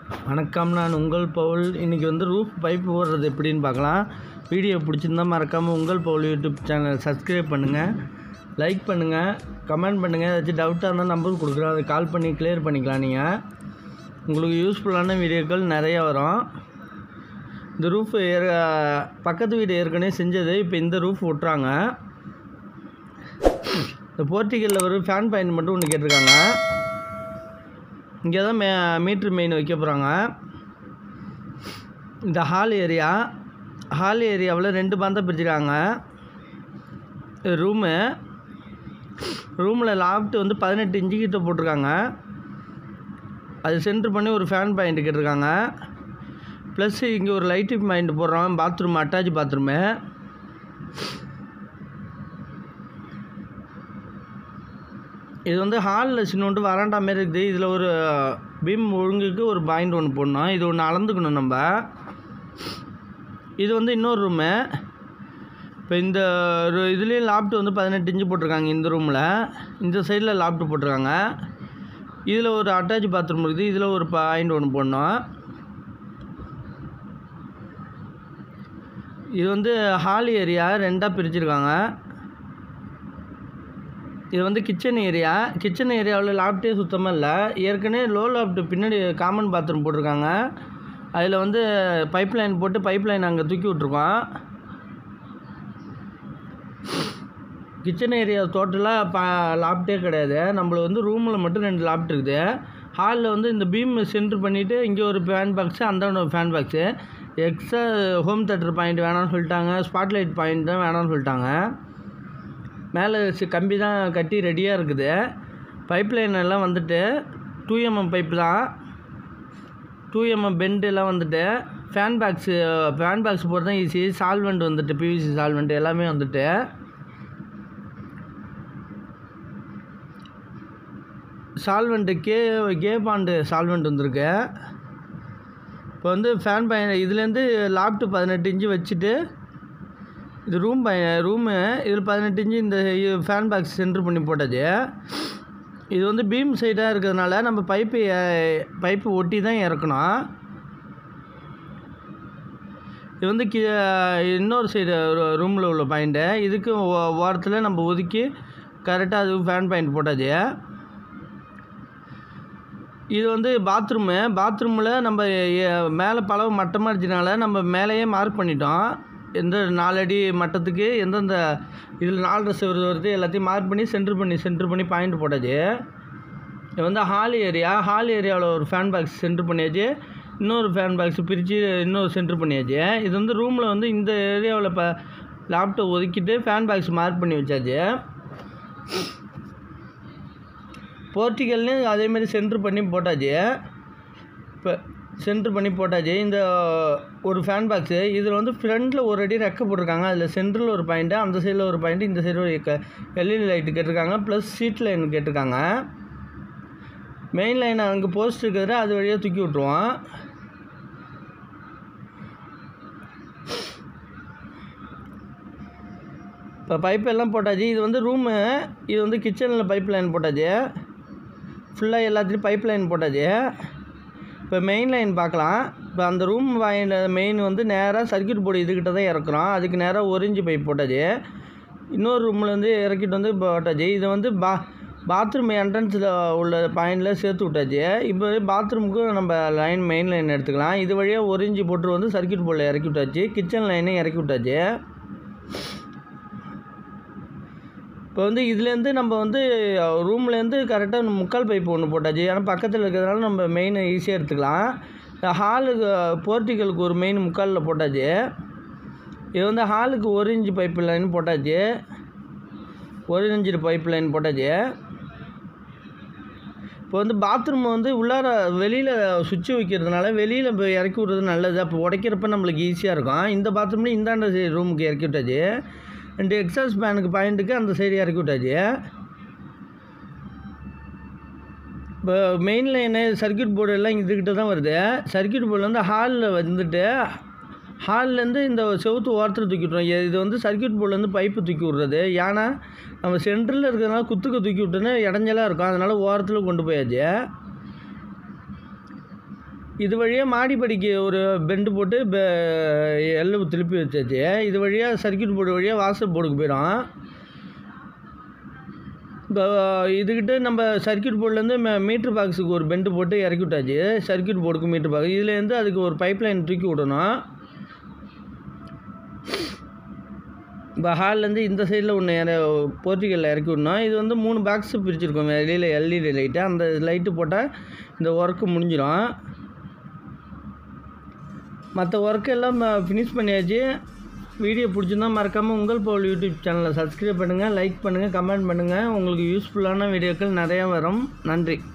வணக்கம் நான் உங்கள் பவுல் இன்றைக்கி வந்து ரூஃப் பைப் போடுறது எப்படின்னு பார்க்கலாம் வீடியோ பிடிச்சிருந்தா மறக்காமல் உங்கள் பவுல் யூடியூப் சேனல் சப்ஸ்கிரைப் பண்ணுங்கள் லைக் பண்ணுங்கள் கமெண்ட் பண்ணுங்கள் ஏதாச்சும் டவுட்டாக இருந்தால் நம்பர் கொடுக்குறோம் அதை கால் பண்ணி கிளியர் பண்ணிக்கலாம் நீங்கள் உங்களுக்கு யூஸ்ஃபுல்லான வீடியோக்கள் நிறையா வரும் இந்த ரூஃப் ஏற பக்கத்து வீடு ஏற்கனவே செஞ்சது இப்போ இந்த ரூஃப் விட்றாங்க இந்த போர்ட்டிகளில் ஒரு ஃபேன் பாயிண்ட் மட்டும் ஒன்று கேட்டிருக்காங்க இங்கே தான் மே மீட்ரு மெயின் வைக்க போகிறாங்க இந்த ஹால் ஏரியா ஹால் ஏரியாவில் ரெண்டு பந்தை பிரிச்சுருக்காங்க ரூமு ரூமில் லாஃப்ட் வந்து பதினெட்டு இன்ச்சு கிட்ட போட்டிருக்காங்க அது சென்டர் பண்ணி ஒரு ஃபேன் பாயிண்ட் கேட்டிருக்காங்க ப்ளஸ் இங்கே ஒரு லைட்டிங் பாயிண்ட் போடுறோம் பாத்ரூம் அட்டாச் பாத்ரூமு இது வந்து ஹாலில் சின்னோண்டு வராண்டா மாரி இருக்குது இதில் ஒரு பீம் ஒழுங்குக்கு ஒரு பாயிண்ட் ஒன்று போடணும் இது ஒன்று அளந்துக்கணும் நம்ம இது வந்து இன்னொரு ரூமு இப்போ இந்த ஒரு இதுலேயும் லாப்ட் வந்து பதினெட்டு இன்ச்சு போட்டிருக்காங்க இந்த ரூமில் இந்த சைடில் லாப்ட் போட்டிருக்காங்க இதில் ஒரு அட்டாச் பாத்ரூம் இருக்குது இதில் ஒரு பாயிண்ட் ஒன்று போடணும் இது வந்து ஹால் ஏரியா ரெண்டாக பிரிச்சிருக்காங்க இது வந்து கிச்சன் ஏரியா கிச்சன் ஏரியாவில் லாப்டே சுத்தமாக இல்லை ஏற்கனவே லோ லாப்ட் பின்னாடி காமன் பாத்ரூம் போட்டிருக்காங்க அதில் வந்து பைப் லைன் போட்டு பைப் லைன் அங்கே தூக்கி விட்ருக்கோம் கிச்சன் ஏரியா டோட்டலாக பா லாப்டே கிடையாது நம்மளுக்கு வந்து ரூமில் மட்டும் ரெண்டு லாப்ட் இருக்குது ஹாலில் வந்து இந்த பீம் சென்ட்ரு பண்ணிவிட்டு இங்கே ஒரு ஃபேன் பாக்ஸு அந்த ஒரு fan box extra home theatre point வேணாம்னு சொல்லிட்டாங்க ஸ்பாட்லைட் பாயிண்ட் தான் வேணாம்னு சொல்லிட்டாங்க மேலே சி- கம்பி தான் கட்டி ரெடியாக இருக்குது பைப் லைன் எல்லாம் வந்துட்டு டூ எம்எம் பைப் தான் டூ எம்எம் பெண்டு எல்லாம் வந்துட்டு ஃபேன் பாக்ஸு ஃபேன் பாக்ஸ் போட்டு தான் ஈஸி சால்வெண்ட் வந்துட்டு பிவிசி சால்வெண்ட் எல்லாமே வந்துட்டு solvent K K bond solvent வந்திருக்கு இப்போ வந்து ஃபேன் பை இதுலேருந்து லாப்ட்டு பதினெட்டு இன்ச்சு வச்சுட்டு இது ரூம் பை ரூமு இதில் பதினெட்டு இன்ச்சு இந்த ஃபேன் பாக்ஸ் சென்டர் பண்ணி போட்டாச்சு இது வந்து பீம் சைடாக இருக்கிறதுனால நம்ம பைப்பு பைப்பு ஒட்டி தான் இறக்கணும் இது வந்து கி இன்னொரு சைடு ரூமில் உள்ள பாயிண்ட்டு இதுக்கு ஓ- ஓரத்தில் நம்ம ஒதுக்கி கரெக்டாக அது ஃபேன் பாயிண்ட் போட்டாச்சு இது வந்து பாத்ரூமு பாத்ரூமில் நம்ம எ- மேலே பலவு மட்டமாக இருந்துச்சுனால நம்ம மேலேயே மார்க் பண்ணிட்டோம் எந்த நாலடி மட்டத்துக்கு எந்தெந்த இதில் நாலரை செவரு வருது எல்லாத்தையும் மார்க் பண்ணி சென்டர் பண்ணி சென்டர் பண்ணி பாயிண்ட் போட்டாச்சு இது வந்து ஹால் ஏரியா ஹால் ஏரியாவில் ஒரு ஃபேன் பாக்ஸ் சென்டர் பண்ணியாச்சு இன்னொரு ஃபேன் பாக்ஸ் பிரித்து இன்னொரு சென்டர் பண்ணியாச்சு இது வந்து ரூமில் வந்து இந்த ஏரியாவில் இப்போ லேப்டாப் ஒதுக்கிட்டு ஃபேன் பாக்ஸ் மார்க் பண்ணி வச்சாச்சு போர்ட்டிகல்லையும் அதேமாரி சென்ட்ரு பண்ணி போட்டாச்சு இப்போ சென்ட்ரு பண்ணி போட்டாச்சு இந்த ஒரு ஃபேன் பாக்ஸு இதில் வந்து ஃப்ரண்ட்டில் ஒரு அடி ரெக்க போட்டிருக்காங்க அதில் சென்ட்ரில் ஒரு பாயிண்ட்டு அந்த சைடில் ஒரு பாயிண்ட்டு இந்த சைடு ஒரு எல்இடி லைட்டு கேட்டிருக்காங்க ப்ளஸ் சீட் லைன் கேட்டிருக்காங்க மெயின் லைன் அங்கே போஸ்ட் இருக்கிறத அது வழியாக தூக்கி விட்ருவோம் இப்போ பைப் எல்லாம் போட்டாச்சு இது வந்து ரூமு இது வந்து கிச்சனில் பைப் லைன் போட்டாச்சு ஃபுல்லாக எல்லாத்துலேயும் பைப் லைன் போட்டாச்சு இப்போ மெயின் லைன் பார்க்கலாம் இப்போ அந்த ரூம் வாயில மெயின் வந்து நேராக சர்க்யூட் போர்டு இதுக்கிட்ட தான் இறக்குறோம் அதுக்கு நேராக ஒரிஞ்சு பைப் போட்டாச்சு இன்னொரு ரூமில் வந்து இறக்கிட்டு வந்து போட்டாச்சு இது வந்து பா பாத்ரூம் என்ட்ரன்ஸில் உள்ள பாயிண்டில் சேர்த்து விட்டாச்சு இப்போ பாத்ரூமுக்கு நம்ம லைன் மெயின் லைன் எடுத்துக்கலாம் இது வழியாக ஒரிஞ்சு போட்டு வந்து சர்க்யூட் போர்டில் இறக்கி விட்டாச்சு கிச்சன் லைனையும் இறக்கி விட்டாச்சு இப்போ வந்து இதுலேருந்து நம்ம வந்து ரூம்லேருந்து கரெக்டாக முக்கால் பைப் ஒன்று போட்டாச்சு ஏன்னா பக்கத்தில் இருக்கிறதுனால நம்ம மெயின் ஈஸியாக எடுத்துக்கலாம் ஹாலுக்கு போர்ட்டிகளுக்கு ஒரு மெயின் முக்காலில் போட்டாச்சு இது வந்து ஹாலுக்கு ஒரு இன்ச்சு பைப் லைன் போட்டாச்சு ஒரு இன்ச்சு பைப் லைன் போட்டாச்சு இப்போ வந்து பாத்ரூம் வந்து உள்ளார வெளியில் சுவிட்ச் வைக்கிறதுனால வெளியில் இப்போ இறக்கி விட்றது நல்லது அப்போ உடைக்கிறப்ப நம்மளுக்கு ஈஸியாக இருக்கும் இந்த பாத்ரூம்லேயும் இந்தாண்ட ரூமுக்கு இறக்கி விட்டாச்சு ரெண்டு எக்ஸாஸ் ஃபேனுக்கு பாயிண்ட்டுக்கு அந்த சைடு இறக்கி விட்டாச்சு இப்போ மெயின் லைனு சர்க்யூட் போர்டு எல்லாம் இதுக்கிட்ட தான் வருது சர்க்யூட் போர்டில் வந்து ஹாலில் வந்துட்டு ஹால்லேருந்து இந்த செவுத்து ஓரத்தில் தூக்கி விட்றோம் இது- இது வந்து சர்க்யூட் போர்ட்லேருந்து பைப்பு தூக்கி விட்றது ஏன்னா நம்ம சென்டரில் இருக்கிறதுனால குத்துக்க தூக்கி விட்டோன்னா இடைஞ்சலாக இருக்கும் அதனால் ஓரத்தில் கொண்டு போயாச்சு இது வழியாக மாடிப்படிக்கு ஒரு பெண்டு போட்டு பெ எள்ளு திருப்பி வச்சாச்சு இது வழியாக சர்க்கியூட் போர்டு வழியாக வாசல் போர்டுக்கு போயிடும் இப்போ இதுக்கிட்ட நம்ம சர்க்கியூட் போர்ட்லேருந்து மீட்ரு பாக்ஸுக்கு ஒரு பெண்டு போட்டு இறக்கி விட்டாச்சு சர்க்கியூட் போர்டுக்கு மீட்ரு பாக்ஸ் இதுலேருந்து அதுக்கு ஒரு பைப் லைன் தூக்கி விடணும் இப்போ ஹால்லேருந்து இந்த சைடில் ஒன்று இற போர்ட்டிகளில் இறக்கி விடணும் இது வந்து மூணு பாக்ஸ் பிரிச்சிருக்கோம் வெளியில் எல்இடி லைட்டு அந்த லைட்டு போட்டால் இந்த ஒர்க்கு முடிஞ்சிடும் மற்ற ஒர்க் எல்லாம் ஃபினிஷ் பண்ணியாச்சு வீடியோ பிடிச்சிருந்தா மறக்காமல் உங்கள் போல் யூடியூப் சேனலை சப்ஸ்கிரைப் பண்ணுங்கள் லைக் பண்ணுங்கள் கமெண்ட் பண்ணுங்கள் உங்களுக்கு யூஸ்ஃபுல்லான வீடியோக்கள் நிறையா வரும் நன்றி